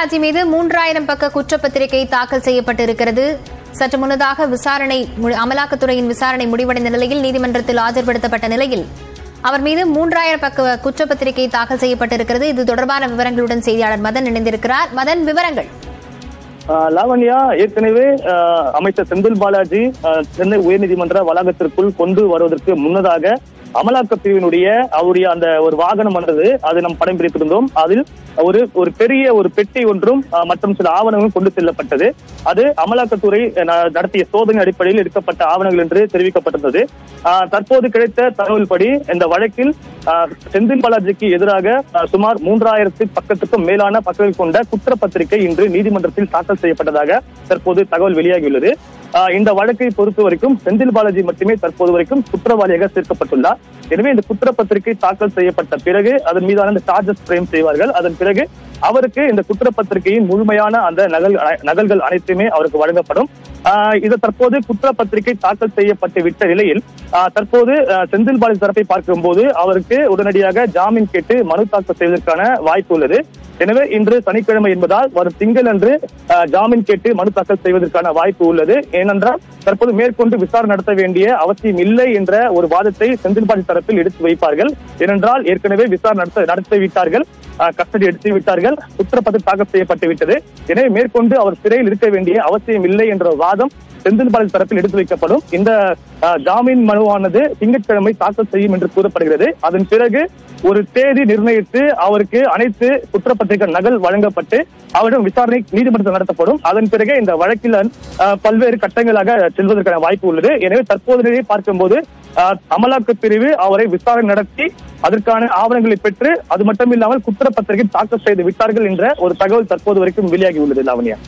பாலாஜி மீது மூன்றாயிரம் பக்க குற்றப்பத்திரிகை தாக்கல் செய்யப்பட்டிருக்கிறது சற்று முன்னதாக விசாரணை மு- அமலாக்கத்துறையின் விசாரணை முடிவடைந்த நிலையில் நீதிமன்றத்தில் ஆஜர்படுத்தப்பட்ட நிலையில் அவர் மீது மூன்றாயிரம் பக்க குற்றப்பத்திரிகை தாக்கல் செய்யப்பட்டிருக்கிறது இது தொடர்பான விவரங்களுடன் செய்தியாளர் மதன் இணைந்திருக்கிறார் மதன் விவரங்கள் ஆஹ் லாவண்யா ஏற்கனவே ஆஹ் அமைச்சர் செந்தில் பாலாஜி ஆஹ் சென்னை உயர்நீதிமன்ற வளாகத்திற்குள் கொண்டு வருவதற்கு முன்னதாக அமலாக்க பிரிவினுடைய அவருடைய அந்த ஒரு வாகனம் வந்தது அது நாம் படம் பிடித்திருந்தோம் அதில் ஒரு ஒரு பெரிய ஒரு பெட்டி ஒன்றும் ஆஹ் மற்றும் சில ஆவணங்களும் கொண்டு செல்லப்பட்டது அது அமலாக்கத்துறை ஆஹ் ந- நடத்திய சோதனை அடிப்படையில் எடுக்கப்பட்ட ஆவணங்கள் என்று தெரிவிக்கப்பட்டிருந்தது ஆஹ் தற்போது கிடைத்த தகவல்படி இந்த வழக்கில் ஆஹ் செந்தில் பாலாஜிக்கு எதிராக ஆஹ் சுமார் மூன்றாயிரத்து பக்கத்துக்கும் மேலான பக்கங்கள் கொண்ட குற்றப்பத்திரிகை இன்று நீதிமன்றத்தில் தாக்கல் செய்யப்பட்டதாக தற்போது தகவல் வெளியாகியுள்ளது ஆஹ் இந்த வழக்கை பொறுத்த வரைக்கும் செந்தில் பாலாஜி மட்டுமே தற்போது வரைக்கும் குற்றவாளியாக சேர்க்கப்பட்டுள்ளார் எனவே இந்த குற்றப்பத்திரிகை தாக்கல் செய்யப்பட்ட பிறகு அதன் மீதான இந்த சார்ஜஸ் ஃப்ரேம் செய்வார்கள் அதன் பிறகு அவருக்கு இந்த குற்றப்பத்திரிகையின் முழுமையான அந்த நகல் நகல்கள் அனைத்துமே அவருக்கு வழங்கப்படும் ஆஹ் இது தற்போது குற்றப்பத்திரிகை தாக்கல் செய்யப்பட்டு விட்ட நிலையில் ஆஹ் தற்போது ஆஹ் செந்தில் பாலாஜி தரப்பை பார்க்கும்போது அவருக்கு உடனடியாக ஜாமீன் கேட்டு மனு தாக்கல் செய்வதற்கான வாய்ப்பு உள்ளது எனவே இன்று சனிக்கிழமை என்பதால் வரும் திங்கள் அன்று ஆஹ், ஜாமீன் கேட்டு மனு தாக்கல் செய்வதற்கான வாய்ப்பு உள்ளது ஏனென்றால் தற்போது மேற்கொண்டு விசாரணை நடத்த வேண்டிய அவசியம் இல்லை என்ற ஒரு வாதத்தை செந்தில் பாலாஜி தரப்பில் எடுத்து வைப்பார்கள் ஏனென்றால் ஏற்கனவே விசாரணை நடத்த நடத்தி விட்டார்கள் ஆஹ், கஸ்டடி எடுத்து விட்டார்கள் குற்றப்பத்திரம் தாக்கல் செய்யப்பட்டு விட்டது எனவே மேற்கொண்டு அவர் சிறையில் இருக்க வேண்டிய அவசியம் இல்லை என்ற வாதம் செந்தில் பாலாஜி தரப்பில் எடுத்து வைக்கப்படும் இந்த ஆஹ், ஜாமீன் மனுவானது திங்கட்கிழமை தாக்கல் செய்யும் என்று கூறப்படுகிறது அதன் பிறகு ஒரு தேதி நிர்ணயித்து அவருக்கு அனைத்து குற்றப்பத்திரிகை நகல் வழங்கப்பட்டு அவரிடம் விசாரணை நீதிமன்றத்தில் நடத்தப்படும் அதன் பிறகு இந்த வழக்கில் ஆஹ், பல்வேறு கட்டங்களாக செல்வதற்கான வாய்ப்பு உள்ளது எனவே தற்போது நிலையை பார்க்கும்போது ஆஹ், அமலாக்க பிரிவு அவரை விசாரணை நடத்தி அதற்கான ஆவணங்களை பெற்று அது மட்டும் இல்லாமல் குற்றப்பத்திரிகை தாக்கல் செய்து விட்டார்கள் என்ற ஒரு தகவல் தற்போது வரைக்கும் வெளியாகி உள்ளது லாவண்யா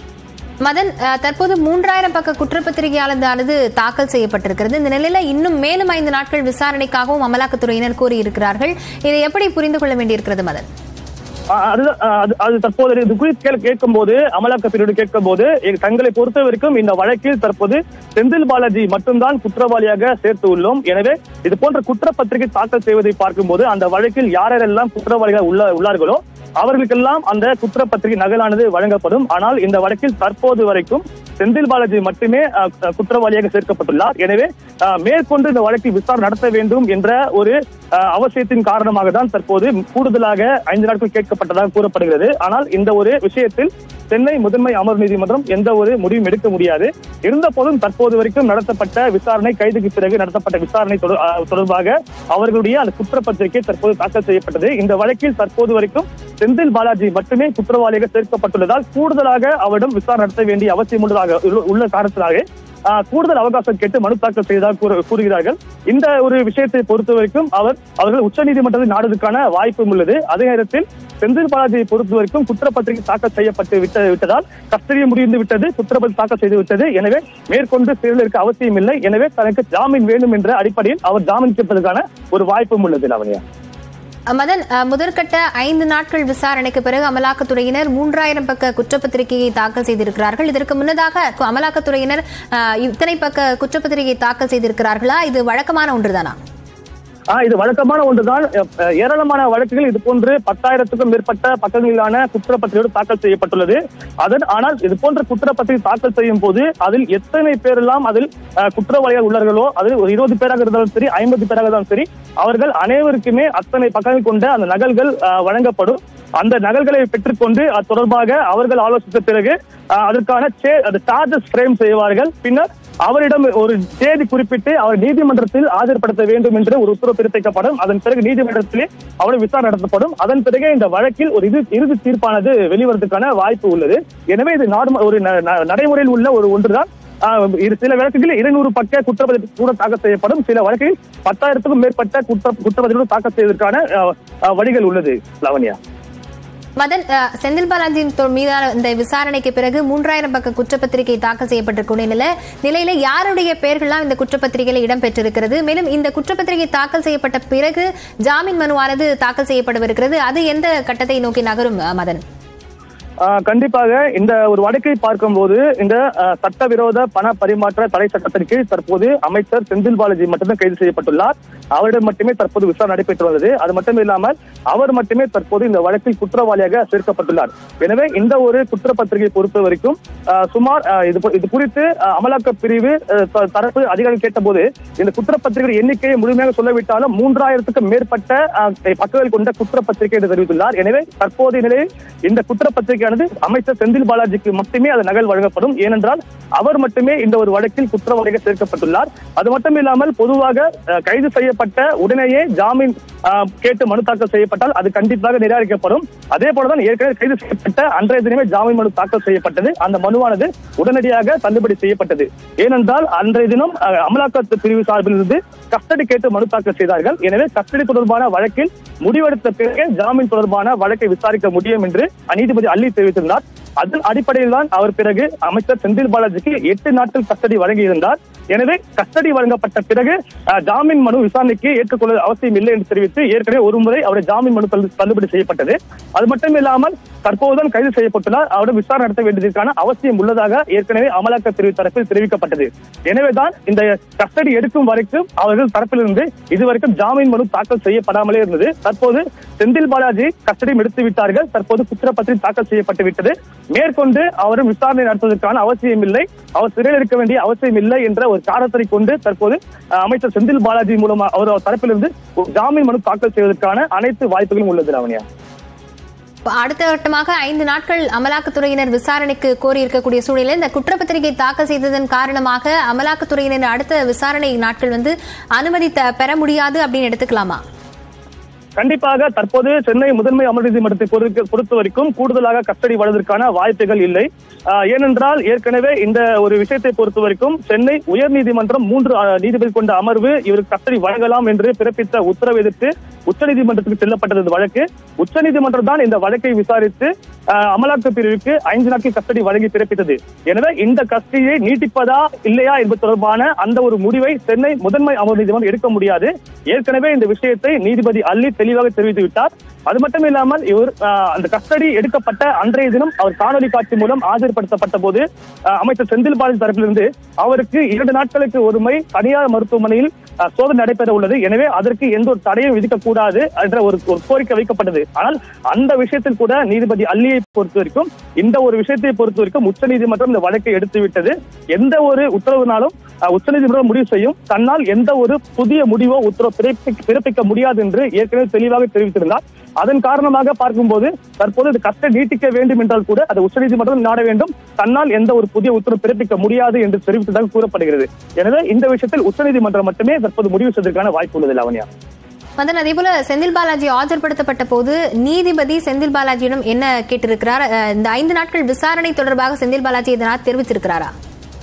மதன் அஹ், தற்போது மூன்றாயிரம் பக்க குற்றப்பத்திரிகையானது தாக்கல் செய்யப்பட்டிருக்கிறது இந்த நிலையில இன்னும் மேலும் ஐந்து நாட்கள் விசாரணைக்காகவும் அமலாக்கத்துறையினர் கூறியிருக்கிறார்கள் இதை எப்படி புரிந்து கொள்ள வேண்டியிருக்கிறது மதன் ஆஹ் அதுதான் ஆஹ் அது அது தற்போது இது குறித்து கேள் கேட்கும் போது அமலாக்க பிரிவு கேட்கும் போது எங்க- தங்களை பொறுத்த வரைக்கும் இந்த வழக்கில் தற்போது செந்தில் பாலாஜி மட்டும்தான் குற்றவாளியாக சேர்த்து உள்ளோம் எனவே இது போன்ற குற்றப்பத்திரிகை தாக்கல் செய்வதை பார்க்கும்போது அந்த வழக்கில் யாரெல்லாம் குற்றவாளிகள் உள்ள உள்ளார்களோ அவர்களுக்கெல்லாம் அந்த குற்றப்பத்திரிகை நகலானது வழங்கப்படும் ஆனால் இந்த வழக்கில் தற்போது வரைக்கும் செந்தில் பாலாஜி மட்டுமே ஆஹ், கு- குற்றவாளியாக சேர்க்கப்பட்டுள்ளார் எனவே ஆஹ், மேற்கொண்டு இந்த வழக்கில் விசாரணை நடத்த வேண்டும் என்ற ஒரு ஆஹ், அவசியத்தின் காரணமாக தான் தற்போது கூடுதலாக ஐந்து நாட்கள் கேட்கப்பட்டதாக கூறப்படுகிறது ஆனால் இந்த ஒரு விஷயத்தில் சென்னை முதன்மை அமர்வு நீதிமன்றம் எந்த ஒரு முடிவும் எடுக்க முடியாது இருந்த போதும் தற்போது வரைக்கும் நடத்தப்பட்ட விசாரணை கைதுக்கு பிறகு நடத்தப்பட்ட விசாரணை தொடர்- ஆஹ், தொடர்பாக அவர்களுடைய அந்த குற்றப்பத்திரிகை தற்போது தாக்கல் செய்யப்பட்டது இந்த வழக்கில் தற்போது வரைக்கும் செந்தில் பாலாஜி மட்டுமே குற்றவாளியாக சேர்க்கப்பட்டுள்ளதால் கூடுதலாக அவரிடம் விசாரணை நடத்த வேண்டிய அவசியம் உள்ளதாக உள்ள- உள்ள காரணத்தினாக ஆஹ், கூடுதல் அவகாசம் கேட்டு மனு தாக்கல் செய்ததாக கூறு- கூறுகிறார்கள் இந்த ஒரு விஷயத்தை பொறுத்த வரைக்கும் அவர் அவர்கள் உச்சநீதிமன்றத்தை நாடுவதற்கான வாய்ப்பும் உள்ளது அதே நேரத்தில் செந்தில் பாலாஜியை பொறுத்த வரைக்கும் குற்றப்பத்திரிகை தாக்கல் செய்யப்பட்டு விட்ட விட்டதால் கஸ்டடி முடிந்து விட்டது குற்றப்பத்திரிகை தாக்கல் செய்து விட்டது எனவே மேற்கொண்டு சிறையில் இருக்க அவசியம் இல்லை எனவே தனக்கு ஜாமீன் வேண்டும் என்ற அடிப்படையில் அவர் ஜாமீன் கேட்பதற்கான ஒரு வாய்ப்பும் உள்ளது லாவண்யா அஹ், மதன் அஹ், முதற்கட்ட ஐந்து நாட்கள் விசாரணைக்கு பிறகு அமலாக்கத்துறையினர் மூன்றாயிரம் பக்க குற்றப்பத்திரிகையை தாக்கல் செய்திருக்கிறார்கள் இதற்கு முன்னதாக கு- அமலாக்கத்துறையினர் அஹ், இத்தனை பக்க குற்றப்பத்திரிகை தாக்கல் செய்திருக்கிறார்களா இது வழக்கமான ஒன்றுதானா ஆஹ் இது வழக்கமான ஒன்றுதான் அஹ் ஏராளமான வழக்குகள் இது போன்று பத்தாயிரத்துக்கும் மேற்பட்ட பக்கங்களிலான குற்றப்பத்திரிகையோடு தாக்கல் செய்யப்பட்டுள்ளது அதன் ஆனால் இது போன்ற குற்றப்பத்திரிகை தாக்கல் செய்யும் போது அதில் எத்தனை பேரெல்லாம் அதில் அஹ், குற்றவாளிகள் உள்ளார்களோ அதில் ஒரு இருபது பேராக இருந்தாலும் சரி ஐம்பது பேராக இருந்தாலும் சரி அவர்கள் அனைவருக்குமே அத்தனை பக்கங்கள் கொண்ட அந்த நகல்கள் அஹ், வழங்கப்படும் அந்த நகல்களை பெற்றுக்கொண்டு அது தொடர்பாக அவர்கள் ஆலோசித்த பிறகு அஹ், அதற்கான சார்ஜஸ் ஃப்ரேம் செய்வார்கள் பின்னர் அவரிடம் ஒரு தேதி குறிப்பிட்டு அவர் நீதிமன்றத்தில் ஆஜர்படுத்த வேண்டும் என்று ஒரு உத்தரவு பிறப்பிக்கப்படும் அதன் பிறகு நீதிமன்றத்திலே அவருடைய விசாரணை நடத்தப்படும் அதன் பிறகு இந்த வழக்கில் ஒரு இது இறுதி தீர்ப்பானது வெளிவரதுக்கான வாய்ப்பு உள்ளது எனவே இது நார்மல் ஒரு ந- ந- நடைமுறையில் உள்ள ஒரு ஒன்றுதான் ஆஹ் இது சில வழக்குகளில் இருநூறு பக்க குற்றப்பத்திரிகை கூட தாக்கல் செய்யப்படும் சில வழக்கில் பத்தாயிரத்துக்கும் மேற்பட்ட குற்ற குற்றப்பத்திரிகை தாக்கல் செய்வதற்கான ஆஹ், ஆஹ், வழிகள் உள்ளது லவண்யா மதன் அஹ், செந்தில் பாலாஜியின் தொ- மீதான இந்த விசாரணைக்கு பிறகு மூன்றாயிரம் பக்க குற்றப்பத்திரிகை தாக்கல் செய்யப்பட்டிருக்கும் நிலையில நிலையில யாருடைய பெயர்கள்லாம் இந்த குற்றப்பத்திரிகையில இடம்பெற்றிருக்கிறது மேலும் இந்த குற்றப்பத்திரிகை தாக்கல் செய்யப்பட்ட பிறகு ஜாமீன் மனுவானது தாக்கல் செய்யப்படவிருக்கிறது அது எந்த கட்டத்தை நோக்கி நகரும் அஹ், மதன் ஆஹ் கண்டிப்பாக இந்த ஒரு வழக்கை பார்க்கும்போது இந்த ஆஹ், சட்டவிரோத பண பரிமாற்ற தடை சட்டத்தின் கீழ் தற்போது அமைச்சர் செந்தில் பாலாஜி மட்டும்தான் கைது செய்யப்பட்டுள்ளார் அவரிடம் மட்டுமே தற்போது விசாரணை நடைபெற்று வந்தது அது மட்டும் இல்லாமல் அவர் மட்டுமே தற்போது இந்த வழக்கில் குற்றவாளியாக சேர்க்கப்பட்டுள்ளார் எனவே இந்த ஒரு குற்றப்பத்திரிகை பொறுத்த வரைக்கும் ஆஹ், சுமார் ஆஹ், இது இது குறித்து ஆஹ், அமலாக்க பிரிவு ஆஹ், த- தரப்பு அதிகாரிகள் கேட்டபோது இந்த குற்றப்பத்திரிகை எண்ணிக்கையை முழுமையாக சொல்லவிட்டாலும் மூன்றாயிரத்துக்கும் மேற்பட்ட ஆஹ், பக்கங்கள் கொண்ட குற்றப்பத்திரிகை என்று தெரிவித்துள்ளார் எனவே தற்போதைய நிலையில் இந்த குற்றப்பத்திரிகையானது அமைச்சர் செந்தில் பாலாஜிக்கு மட்டுமே அது நகல் வழங்கப்படும் ஏனென்றால் அவர் மட்டுமே இந்த ஒரு வழக்கில் குற்றவாளியாக சேர்க்கப்பட்டுள்ளார் அது மட்டும் இல்லாமல் பொதுவாக அஹ், கைது செய்யப்பட்ட உடனேயே ஜாமீன் அஹ், கேட்டு மனு தாக்கல் செய்யப்பட்டால் அது கண்டிப்பாக நிராகரிக்கப்படும் அதே போலதான் ஏற்கனவே கைது செய்யப்பட்ட அன்றைய தினமே ஜாமீன் மனு தாக்கல் செய்யப்பட்டது அந்த மனுவானது உடனடியாக தள்ளுபடி செய்யப்பட்டது ஏனென்றால் அன்றைய தினம் அஹ், அமலாக்க பிரிவு சார்பில் இருந்து கஸ்டடி கேட்டு மனு தாக்கல் செய்தார்கள் எனவே கஸ்டடி தொடர்பான வழக்கில் முடிவெடுத்த பிறகு ஜாமீன் தொடர்பான வழக்கை விசாரிக்க முடியும் என்று நீதிபதி அள்ளி தெரிவித்திருந்தார் அதன் அடிப்படையில் தான் அவர் பிறகு அமைச்சர் செந்தில் பாலாஜிக்கு எட்டு நாட்கள் கஸ்டடி வழங்கியிருந்தார் எனவே கஸ்டடி வழங்கப்பட்ட பிறகு அஹ், ஜாமீன் மனு விசாரணைக்கு ஏற்றுக்கொள்ள அவசியம் இல்லை என்று தெரிவித்து ஏற்கனவே ஒரு முறை அவருடைய ஜாமீன் மனு தள்ளு- தள்ளுபடி செய்யப்பட்டது அது மட்டும் இல்லாமல் தற்போதுதான் கைது செய்யப்பட்டுள்ளார் அவரிடம் விசாரணை நடத்த வேண்டியதற்கான அவசியம் உள்ளதாக ஏற்கனவே அமலாக்க பிரிவு தரப்பில் தெரிவிக்கப்பட்டது எனவேதான் இந்த கஸ்டடி எடுக்கும் வரைக்கும் அவர்கள் தரப்பிலிருந்து இதுவரைக்கும் ஜாமீன் மனு தாக்கல் செய்யப்படாமலே இருந்தது தற்போது செந்தில் பாலாஜி கஸ்டடியும் எடுத்து விட்டார்கள் தற்போது குற்றப்பத்திரிகை தாக்கல் செய்யப்பட்டு விட்டது மேற்கொண்டு அவரும் விசாரணை நடத்துவதற்கான அவசியம் இல்லை அவர் சிறையில் இருக்க வேண்டிய அவசியம் இல்லை என்ற ஒரு காரணத்தை கொண்டு தற்போது அஹ், அமைச்சர் செந்தில் பாலாஜி மூலமா அவர் அவர் தரப்பிலிருந்து ஒரு ஜாமீன் மனு தாக்கல் செய்வதற்கான அனைத்து வாய்ப்புகளும் உள்ளது லாவண்யா இப்ப அடுத்த கட்டமாக ஐந்து நாட்கள் அமலாக்கத்துறையினர் விசாரணைக்கு கோரி இருக்கக்கூடிய சூழலில் இந்த குற்றப்பத்திரிகை தாக்கல் செய்ததன் காரணமாக அமலாக்கத்துறையினர் அடுத்த விசாரணை நாட்கள் வந்து அனுமதி த- பெற முடியாது அப்படின்னு எடுத்துக்கலாமா கண்டிப்பாக தற்போது சென்னை முதன்மை அமர் நீதிமன்றத்தை பொறுத்த பொறுத்த வரைக்கும் கூடுதலாக கஸ்டடி வழங்குவதற்கான வாய்ப்புகள் இல்லை ஆஹ், ஏனென்றால் ஏற்கனவே இந்த ஒரு விஷயத்தை பொறுத்த வரைக்கும் சென்னை உயர்நீதிமன்றம் மூன்று ஆஹ், நீதிபதி கொண்ட அமர்வு இவருக்கு கஸ்டடி வழங்கலாம் என்று பிறப்பித்த உத்தரவை எதிர்த்து உச்சநீதிமன்றத்துக்கு செல்லப்பட்டது இந்த வழக்கு உச்சநீதிமன்றம் தான் இந்த வழக்கை விசாரித்து ஆஹ், அமலாக்க பிரிவுக்கு ஐந்து நாட்கள் கஸ்டடி வழங்கி பிறப்பித்தது எனவே இந்த கஸ்டடியை நீட்டிப்பதா இல்லையா என்பது தொடர்பான அந்த ஒரு முடிவை சென்னை முதன்மை அமர் நீதிமன்றம் எடுக்க முடியாது ஏற்கனவே இந்த விஷயத்தை நீதிபதி அள்ளி தெளிவாக தெரிவித்து விட்டார் அது மட்டும் இல்லாமல் இவர் ஆஹ், அந்த கஸ்டடி எடுக்கப்பட்ட அன்றைய தினம் அவர் காணொலி காட்சி மூலம் ஆஜர்படுத்தப்பட்ட போது ஆஹ், அமைச்சர் செந்தில் பாலாஜி தரப்பிலிருந்து அவருக்கு இரண்டு நாட்களுக்கு ஒருமை தனியார் மருத்துவமனையில் ஆஹ், சோதனை நடைபெற உள்ளது எனவே அதற்கு எந்த ஒரு தடையும் விதிக்கக்கூடாது என்ற ஒரு ஒரு கோரிக்கை வைக்கப்பட்டது ஆனால் அந்த விஷயத்தில் கூட நீதிபதி அள்ளியை பொறுத்த வரைக்கும் இந்த ஒரு விஷயத்தை பொறுத்த வரைக்கும் உச்சநீதிமன்றம் இந்த வழக்கை எடுத்து விட்டது எந்த ஒரு உத்தரவுனாலும் அஹ், உச்சநீதிமன்றம் முடிவு செய்யும் தன்னால் எந்த ஒரு புதிய முடிவோ உத்தரவு பிறப்பிக்க பிறப்பிக்க முடியாது என்று ஏற்கனவே தெளிவாக தெரிவித்திருந்தார் அதன் காரணமாக பார்க்கும்போது தற்போது இது கஸ்டடி நீட்டிக்க வேண்டும் என்றால் கூட அது உச்சநீதிமன்றம் நாட வேண்டும் தன்னால் எந்த ஒரு புதிய உத்தரவு பிறப்பிக்க முடியாது என்று தெரிவித்ததாக கூறப்படுகிறது எனவே இந்த விஷயத்தில் உச்சநீதிமன்றம் மட்டுமே தற்போது முடிவு செய்வதற்கான வாய்ப்பு உள்ளது லாவண்யா மதன் அதே போல செந்தில் பாலாஜி ஆஜர்படுத்தப்பட்ட போது நீதிபதி செந்தில் பாலாஜியிடம் என்ன கேட்டிருக்கிறார் அஹ், இந்த ஐந்து நாட்கள் விசாரணை தொடர்பாக செந்தில் பாலாஜி இதனால் தெரிவித்திருக்கிறாரா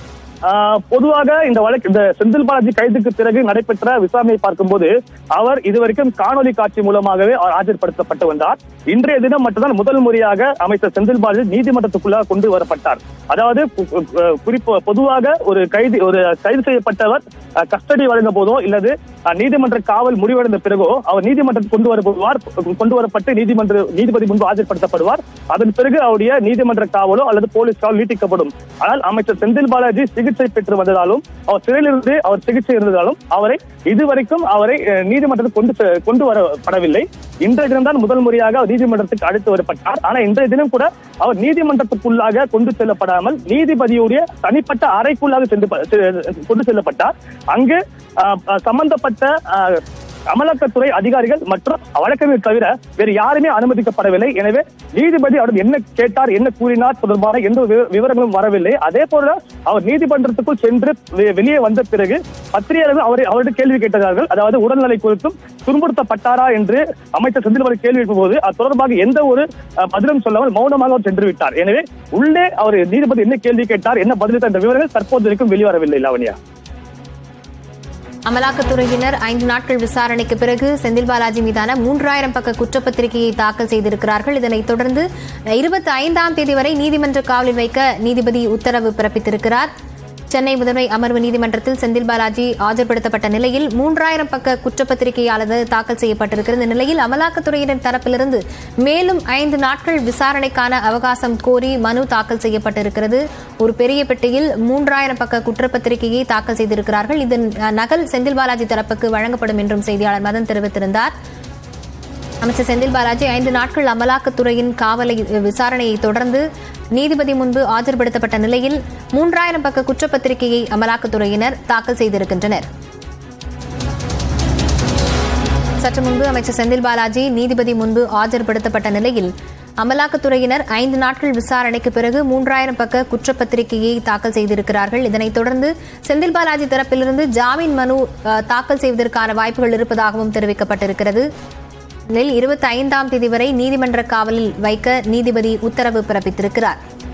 ஆஹ் பொதுவாக இந்த வழக்கு இந்த செந்தில் பாலாஜி கைதுக்கு பிறகு நடைபெற்ற விசாரணையை பார்க்கும்போது அவர் இதுவரைக்கும் காணொலி காட்சி மூலமாகவே அவர் ஆஜர்படுத்தப்பட்டு வந்தார் இன்றைய தினம் மட்டும்தான் முதல் முறையாக அமைச்சர் செந்தில் பாலாஜி நீதிமன்றத்துக்குள்ளாக கொண்டு வரப்பட்டார் அதாவது கு- கு- குறிப்பு பொதுவாக ஒரு கைது ஒரு கைது செய்யப்பட்டவர் அஹ், கஸ்டடி வழங்க போதோ இல்லது அஹ், நீதிமன்ற காவல் முடிவடைந்த பிறகோ அவர் நீதிமன்றத்துக்கு கொண்டு வரப்படுவார் கொண்டு வரப்பட்டு நீதிமன்ற நீதிபதி முன்பு ஆஜர்படுத்தப்படுவார் அதன் பிறகு அவருடைய நீதிமன்ற காவலோ அல்லது போலீஸ் காவல் நீட்டிக்கப்படும் ஆனால் அமைச்சர் செந்தில் பாலாஜி சிகிச்சை பெற்று வந்ததாலும் அவர் சிறையிலிருந்து அவர் சிகிச்சை இருந்ததாலும் அவரை இதுவரைக்கும் அவரை அஹ், நீதிமன்றத்துக்கு கொண்டு செ- கொண்டு வரப்படவில்லை இன்றைய தினம்தான் முதல் முறையாக அவர் நீதிமன்றத்துக்கு அழைத்து வரப்பட்டார் ஆனா இன்றைய தினம் கூட அவர் நீதிமன்றத்துக்குள்ளாக கொண்டு செல்லப்படாமல் நீதிபதியுடைய தனிப்பட்ட அறைக்குள்ளாக சென்று ப- செ- கொண்டு செல்லப்பட்டார் அங்கு அஹ், அஹ், சம்பந்தப்பட்ட அஹ், அமலாக்கத்துறை அதிகாரிகள் மற்றும் வழக்கறிஞர் தவிர வேறு யாருமே அனுமதிக்கப்படவில்லை எனவே நீதிபதி அவரிடம் என்ன கேட்டார் என்ன கூறினார் தொடர்பான எந்த ஒரு விவ- விவரங்களும் வரவில்லை அதே போல அவர் நீதிமன்றத்துக்குள் சென்று வெ- வெளியே வந்த பிறகு பத்திரிகையாளர்கள் அவரை அவரிடம் கேள்வி கேட்டார்கள் அதாவது உடல்நிலை குறித்தும் துன்புறுத்தப்பட்டாரா என்று அமைச்சர் செந்தில் பாலாஜி கேள்வி எழுப்பும்போது அது தொடர்பாக எந்த ஒரு அஹ், பதிலும் சொல்லாமல் மௌனமாக அவர் சென்று விட்டார் எனவே உள்ளே அவர் நீதிபதி என்ன கேள்வி கேட்டார் என்ன பதிலளித்தார் என்ற விவரங்கள் தற்போது வரைக்கும் வெளிவரவில்லை லாவண்யா அமலாக்கத்துறையினர் ஐந்து நாட்கள் விசாரணைக்கு பிறகு செந்தில் பாலாஜி மீதான மூன்றாயிரம் பக்க குற்றப்பத்திரிகையை தாக்கல் செய்திருக்கிறார்கள் இதனைத் தொடர்ந்து இருபத்தி ஐந்தாம் தேதி வரை நீதிமன்ற காவலில் வைக்க நீதிபதி உத்தரவு பிறப்பித்திருக்கிறார் சென்னை முதன்மை அமர்வு நீதிமன்றத்தில் செந்தில் பாலாஜி ஆஜர்படுத்தப்பட்ட நிலையில் மூன்றாயிரம் பக்க குற்றப்பத்திரிகையானது தாக்கல் செய்யப்பட்டிருக்கிறது இந்த நிலையில் அமலாக்கத்துறையினர் தரப்பிலிருந்து மேலும் ஐந்து நாட்கள் விசாரணைக்கான அவகாசம் கோரி மனு தாக்கல் செய்யப்பட்டிருக்கிறது ஒரு பெரிய பெட்டியில் மூன்றாயிரம் பக்க குற்றப்பத்திரிகையை தாக்கல் செய்திருக்கிறார்கள் இதன் அஹ், நகல் செந்தில் பாலாஜி தரப்புக்கு வழங்கப்படும் என்றும் செய்தியாளர் மதன் தெரிவித்திருந்தார் அமைச்சர் செந்தில் பாலாஜி ஐந்து நாட்கள் அமலாக்கத்துறையின் காவலை விசாரணையை தொடர்ந்து நீதிபதி முன்பு ஆஜர்படுத்தப்பட்ட நிலையில் மூன்றாயிரம் பக்க குற்றப்பத்திரிகையை அமலாக்கத்துறையினர் தாக்கல் செய்திருக்கின்றனர் சற்று முன்பு அமைச்சர் செந்தில் பாலாஜி நீதிபதி முன்பு ஆஜர்படுத்தப்பட்ட நிலையில் அமலாக்கத்துறையினர் ஐந்து நாட்கள் விசாரணைக்கு பிறகு மூன்றாயிரம் பக்க குற்றப்பத்திரிகையை தாக்கல் செய்திருக்கிறார்கள் இதனைத் தொடர்ந்து செந்தில் பாலாஜி தரப்பிலிருந்து ஜாமீன் மனு அஹ், தாக்கல் செய்வதற்கான வாய்ப்புகள் இருப்பதாகவும் தெரிவிக்கப்பட்டிருக்கிறது இதில் இருபத்தி ஐந்தாம் தேதி வரை நீதிமன்ற காவலில் வைக்க நீதிபதி உத்தரவு பிறப்பித்திருக்கிறார்